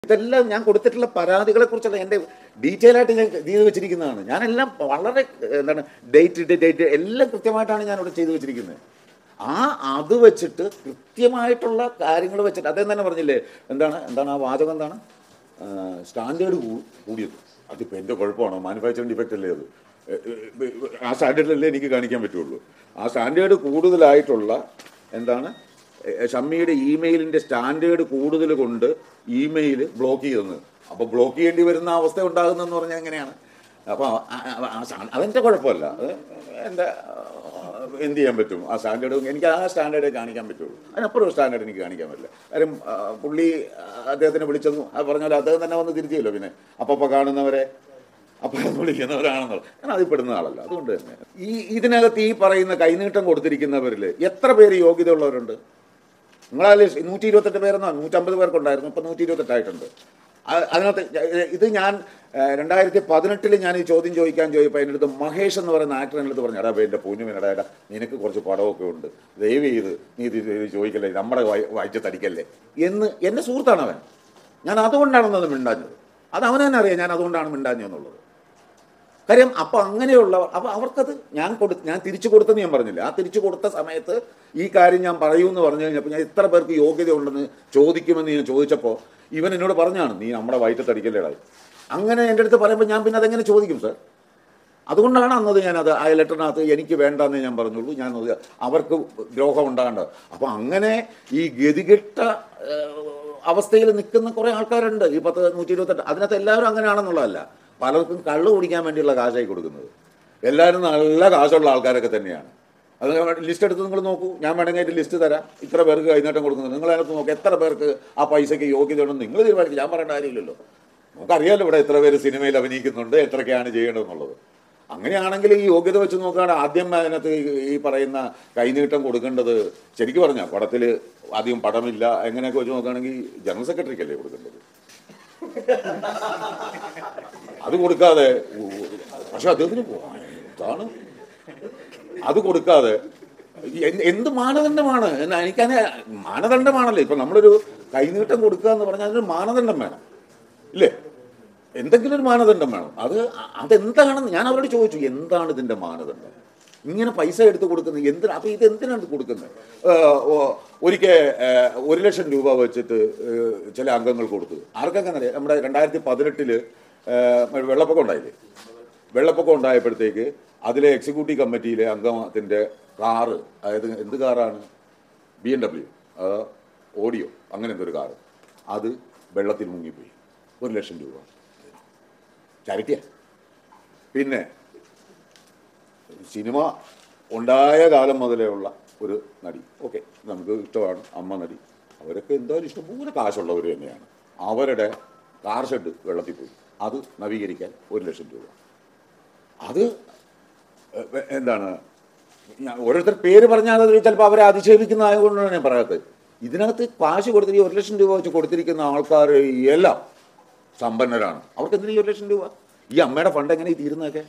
ഇതെല്ലാം ഞാൻ കൊടുത്തിട്ടുള്ള പരാതികളെ കുറിച്ചുള്ള എൻ്റെ ഡീറ്റെയിൽ ആയിട്ട് ഞാൻ ചെയ്തു വെച്ചിരിക്കുന്നതാണ് ഞാനെല്ലാം വളരെ എന്താണ് ഡേറ്റ് ഡേറ്റ് എല്ലാം കൃത്യമായിട്ടാണ് ഞാൻ ഇവിടെ ചെയ്തു വെച്ചിരിക്കുന്നത് ആ അത് വെച്ചിട്ട് കൃത്യമായിട്ടുള്ള കാര്യങ്ങൾ വെച്ചിട്ട് അദ്ദേഹം തന്നെ പറഞ്ഞില്ലേ എന്താണ് എന്താണ് ആ വാചകം എന്താണ് സ്റ്റാൻഡേർഡ് കൂടിയത് അതിപ്പോൾ എൻ്റെ കുഴപ്പമാണോ മാനുഫാക്ചറിങ് ഡിഫക്റ്റ് അല്ലേ അത് ഏ, ഏ, ആ സ്റ്റാൻഡേർഡിലല്ലേ എനിക്ക് കാണിക്കാൻ പറ്റുള്ളൂ ആ സ്റ്റാൻഡേർഡ് കൂടുതലായിട്ടുള്ള എന്താണ് ഏ, ഷമ്മിയുടെ ഇമെയിലിൻ്റെ സ്റ്റാൻഡേർഡ് കൂടുതൽ കൊണ്ട് ഇമെയിൽ ബ്ലോക്ക് ചെയ്തെന്ന് അപ്പോൾ ബ്ലോക്ക് ചെയ്യേണ്ടി വരുന്ന അവസ്ഥ ഉണ്ടാകുന്നതെന്ന് പറഞ്ഞാൽ എങ്ങനെയാണ് അപ്പോൾ അതെൻ്റെ കുഴപ്പമല്ല അത് എൻ്റെ എന്ത് ചെയ്യാൻ പറ്റും ആ സ്റ്റാൻഡേർഡ് എനിക്ക് ആ സ്റ്റാൻഡേർഡേ കാണിക്കാൻ പറ്റുള്ളൂ അതിനപ്പുറം ഒരു സ്റ്റാൻഡേർഡ് എനിക്ക് കാണിക്കാൻ പറ്റില്ല കാര്യം ആ, പുള്ളി ആ, അദ്ദേഹത്തിനെ വിളിച്ചതും അത് പറഞ്ഞാൽ അദ്ദേഹം തന്നെ വന്ന് തിരിച്ചല്ലോ പിന്നെ അപ്പോൾ കാണുന്നവരെ അപ്പോൾ വിളിക്കുന്നവരാണെന്നുള്ളത് ഞാൻ അതിൽ പെടുന്ന ആളല്ല അതുകൊണ്ട് തന്നെ ഈ ഇതിനകത്ത് ഈ പറയുന്ന കൈനീട്ടം കൊടുത്തിരിക്കുന്നവരിൽ എത്ര പേര് യോഗ്യതയുള്ളവരുണ്ട് നിങ്ങളാല് നൂറ്റി ഇരുപത്തെട്ട് പേരെന്നോ നൂറ്റമ്പത് പേർക്കുണ്ടായിരുന്നു ഇപ്പം നൂറ്റി ഇരുപത്തെട്ടായിട്ടുണ്ട് അ- അതിനകത്ത് ഇത് ഞാൻ രണ്ടായിരത്തി പതിനെട്ടിൽ ഞാൻ ഈ ചോദ്യം ചോദിക്കാൻ ചോദിച്ചപ്പോൾ എൻ്റെ അടുത്ത് മഹേഷ് എന്ന് പറയുന്ന ആക്ടർ എൻ്റെ അടുത്ത് പറഞ്ഞു എടാ എൻ്റെ പൊന്നുമിനടാ എടാ നിനക്ക് കുറച്ച് പടമൊക്കെ ഉണ്ട് ദയവ് ചെയ്ത് നീ ഇത് ഇത് ചോദിക്കല്ലേ നമ്മുടെ വായിച്ചത്തടിക്കല്ലേ എന്ന് എൻ്റെ സുഹൃത്താണ് അവൻ ഞാൻ അതുകൊണ്ടാണെന്നത് മിണ്ടാഞ്ഞത് അത് അവന് തന്നെ അറിയാം ഞാൻ അതുകൊണ്ടാണ് മിണ്ടാഞ്ഞെന്നുള്ളത് കാര്യം അപ്പോൾ അങ്ങനെയുള്ള അപ്പോൾ അവർക്കത് ഞാൻ കൊടു ഞാൻ തിരിച്ചു കൊടുത്തെന്ന് ഞാൻ പറഞ്ഞില്ല ആ തിരിച്ചു കൊടുത്ത സമയത്ത് ഈ കാര്യം ഞാൻ പറയൂന്ന് പറഞ്ഞു കഴിഞ്ഞപ്പോൾ ഞാൻ എത്ര പേർക്ക് യോഗ്യത ഉണ്ടെന്ന് ചോദിക്കുമെന്ന് ഞാൻ ചോദിച്ചപ്പോൾ ഇവൻ എന്നോട് പറഞ്ഞാണ് നീ നമ്മുടെ വയറ്റത്തടിക്കല്ലേടാ അങ്ങനെ എൻ്റെ അടുത്ത് പറയുമ്പോൾ ഞാൻ പിന്നെ അതെങ്ങനെ ചോദിക്കും സാർ അതുകൊണ്ടാണ് അന്നത് ഞാനത് ആ ലെറ്ററിനകത്ത് എനിക്ക് വേണ്ടെന്നേ ഞാൻ പറഞ്ഞുള്ളൂ ഞാൻ അത് അവർക്ക് ദ്രോഹം ഉണ്ടാകേണ്ടത് അപ്പോൾ അങ്ങനെ ഈ ഗതികെട്ട ഏഹ്, അവസ്ഥയിൽ നിൽക്കുന്ന കുറേ ആൾക്കാരുണ്ട് ഈ പത്ത് നൂറ്റി ഇരുപത്തെട്ട് അതിനകത്ത് എല്ലാവരും അങ്ങനെയാണെന്നുള്ളതല്ല പലർക്കും കള്ള് കുടിക്കാൻ വേണ്ടിയുള്ള കാശായി കൊടുക്കുന്നത് എല്ലാവരും നല്ല കാശുള്ള ആൾക്കാരൊക്കെ തന്നെയാണ് അത് ലിസ്റ്റ് എടുത്ത് നിങ്ങൾ നോക്കൂ ഞാൻ വേണമെങ്കിൽ അതിൻ്റെ ലിസ്റ്റ് തരാം ഇത്ര പേർക്ക് കൈനീട്ടം കൊടുക്കുന്നത് നിങ്ങൾ അതിനകത്ത് നോക്കുക എത്ര പേർക്ക് ആ പൈസയ്ക്ക് യോഗ്യതയുണ്ടെന്ന് നിങ്ങൾ തീരുമാനിക്കും ഞാൻ പറയേണ്ട കാര്യമില്ലല്ലോ നമുക്കറിയാലോ ഇവിടെ എത്ര പേര് സിനിമയിൽ അഭിനയിക്കുന്നുണ്ട് എത്രയൊക്കെയാണ് ചെയ്യേണ്ടതെന്നുള്ളത് അങ്ങനെയാണെങ്കിൽ ഈ യോഗ്യത വെച്ച് നോക്കുകയാണെങ്കിൽ ആദ്യം അതിനകത്ത് ഈ- ഈ പറയുന്ന കൈനീട്ടം കൊടുക്കേണ്ടത് ശരിക്കും പറഞ്ഞാൽ പടത്തിൽ ആദ്യം പടമില്ല എങ്ങനെയൊക്കെ വെച്ച് നോക്കുകയാണെങ്കിൽ ജനറൽ സെക്രട്ടറിക്കല്ലേ കൊടുക്കേണ്ടത് അത് കൊടുക്കാതെ പക്ഷെ അദ്ദേഹത്തിന് ഇതാണ് അത് കൊടുക്കാതെ എന്ത് എന്ത് മാനദണ്ഡമാണ് എന്നാ എനിക്കതിനെ മാനദണ്ഡമാണല്ലോ ഇപ്പൊ നമ്മളൊരു കൈനീട്ടം കൊടുക്കുക എന്ന് പറഞ്ഞാൽ അതിന് മാനദണ്ഡം വേണം ഇല്ലേ എന്തെങ്കിലും ഒരു മാനദണ്ഡം വേണം അത് അതെന്താണെന്ന് ഞാൻ അവരോട് ചോദിച്ചു എന്താണ് ഇതിന്റെ മാനദണ്ഡം ഇങ്ങനെ പൈസ എടുത്ത് കൊടുക്കുന്നത് എന്തിനാ അപ്പൊ ഇത് എന്തിനാണ് ഇത് കൊടുക്കുന്നത് ഒരിക്കൽ ഒരു ലക്ഷം രൂപ വെച്ചിട്ട് ഏഹ്, ചില അംഗങ്ങൾ കൊടുത്തു ആർക്കൊക്കെ അറിയാം നമ്മുടെ രണ്ടായിരത്തി പതിനെട്ടില് വെള്ളപ്പൊക്കം ഉണ്ടായില്ലേ വെള്ളപ്പൊക്കം ഉണ്ടായപ്പോഴത്തേക്ക് അതിലെ എക്സിക്യൂട്ടീവ് കമ്മിറ്റിയിലെ അംഗത്തിൻ്റെ കാറ് അതായത് എന്ത് കാറാണ് ബി എം ഡബ്ല്യു ഓഡിയോ അങ്ങനെ എന്തൊരു കാറ് അത് വെള്ളത്തിൽ മുങ്ങിപ്പോയി ഒരു ലക്ഷം രൂപ ചാരിറ്റിയാ പിന്നെ സിനിമ ഉണ്ടായ കാലം മുതലേ ഉള്ള ഒരു നടി ഓക്കെ നമുക്ക് ഇഷ്ടമാണ് അമ്മ നടി അവരൊക്കെ എന്തായാലും ഇഷ്ടംപോലെ കാശുള്ളവർ തന്നെയാണ് അവരുടെ കാർ ഷെഡ് വെള്ളത്തിൽ പോയി അത് നവീകരിക്കാൻ ഒരു ലക്ഷം രൂപ അത് എ- എന്താണ് ഞാൻ ഓരോരുത്തർ പേര് പറഞ്ഞാൽ അത് ചിലപ്പോൾ അവരെ അധിക്ഷേപിക്കുന്നതായതുകൊണ്ടാണ് ഞാൻ പറയാത്തത് ഇതിനകത്ത് കാശ് കൊടുത്തിട്ട് ഈ ഒരു ലക്ഷം രൂപ വെച്ച് കൊടുത്തിരിക്കുന്ന ആൾക്കാർ എല്ലാം സമ്പന്നരാണ് അവർക്ക് എന്തിനാ ഈ ഒരു ലക്ഷം രൂപ ഈ അമ്മയുടെ ഫണ്ട് എങ്ങനെ ഈ തീരുന്നതൊക്കെ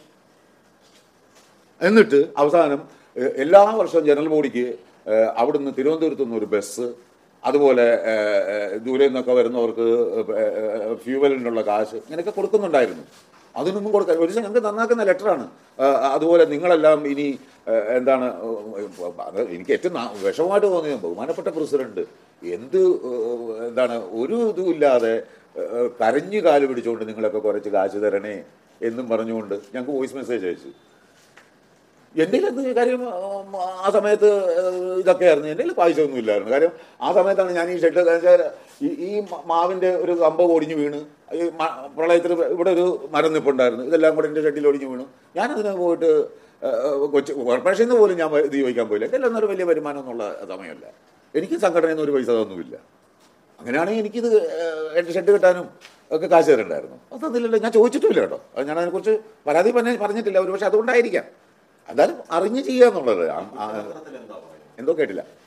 എന്നിട്ട് അവസാനം എ- എല്ലാ വർഷവും ജനറൽ ബോഡിക്ക് എ, അവിടുന്ന് തിരുവനന്തപുരത്ത് നിന്ന് ഒരു ബസ് അതുപോലെ എ, എ, ദൂരെ നിന്നൊക്കെ വരുന്നവർക്ക് എ, എ, ഫ്യൂവലിനുള്ള കാശ് ഇങ്ങനെയൊക്കെ കൊടുക്കുന്നുണ്ടായിരുന്നു അതിനൊന്നും കൊടുക്കാൻ ഒരു ദിവസം ഞങ്ങൾക്ക് നന്നാക്കുന്ന ലെറ്ററാണ് അതുപോലെ നിങ്ങളെല്ലാം ഇനി എ, എന്താണ് എ, അത് എനിക്ക് ഏറ്റവും നാ- വിഷമമായിട്ട് തോന്നിയത് ബഹുമാനപ്പെട്ട പ്രസിഡന്റ് എന്ത് എ, എന്താണ് ഒരു ഇതും ഇല്ലാതെ എ, കരഞ്ഞു കാല് പിടിച്ചുകൊണ്ട് നിങ്ങളൊക്കെ കുറച്ച് കാശ് തരണേ എന്നും പറഞ്ഞുകൊണ്ട് ഞങ്ങൾക്ക് വോയിസ് മെസ്സേജ് അയച്ചു എൻ്റെ കയ്യിൽ എന്ത് കാര്യം ഉം, ആ സമയത്ത് ഏഹ്, ഇതൊക്കെയായിരുന്നു എൻ്റെ കയ്യിൽ പൈസ ഒന്നും ഇല്ലായിരുന്നു കാര്യം ആ സമയത്താണ് ഞാൻ ഈ ഷെഡ് ഈ ഈ മ- മാവിൻ്റെ ഒരു കമ്പ് ഒടിഞ്ഞു വീണ് ഈ മ- പ്രളയത്തിൽ ഇവിടെ ഒരു മരം നിപ്പുണ്ടായിരുന്നു ഇതെല്ലാം കൂടെ എൻ്റെ ഷെഡിൽ ഒടിഞ്ഞു വീണു ഞാനതിന് പോയിട്ട് ഏഹ്, കൊച്ചു കോർപ്പറേഷനിൽ നിന്ന് പോലും ഞാൻ ഇത് ചോദിക്കാൻ പോയില്ല എൻ്റെ എല്ലാം ഒരു വലിയ വരുമാനം എന്നുള്ള സമയമല്ല എനിക്ക് സംഘടനയിൽ നിന്ന് ഒരു പൈസ തന്നുമില്ല അങ്ങനെയാണെങ്കിൽ എനിക്കിത് ഏഹ്, എൻ്റെ ഷെഡ് കിട്ടാനും ഒക്കെ കാശ് തരണ്ടായിരുന്നു അത് തന്നില്ലല്ലോ ഞാൻ ചോദിച്ചിട്ടുമില്ല കേട്ടോ അത് ഞാൻ അതിനെക്കുറിച്ച് പരാതി പറഞ്ഞ പറഞ്ഞിട്ടില്ല ഒരു പക്ഷേ അതുകൊണ്ടായിരിക്കാം എന്തായാലും അറിഞ്ഞ് ചെയ്യുക എന്നുള്ളത് ആ- ആ- എന്തോ കേട്ടില്ല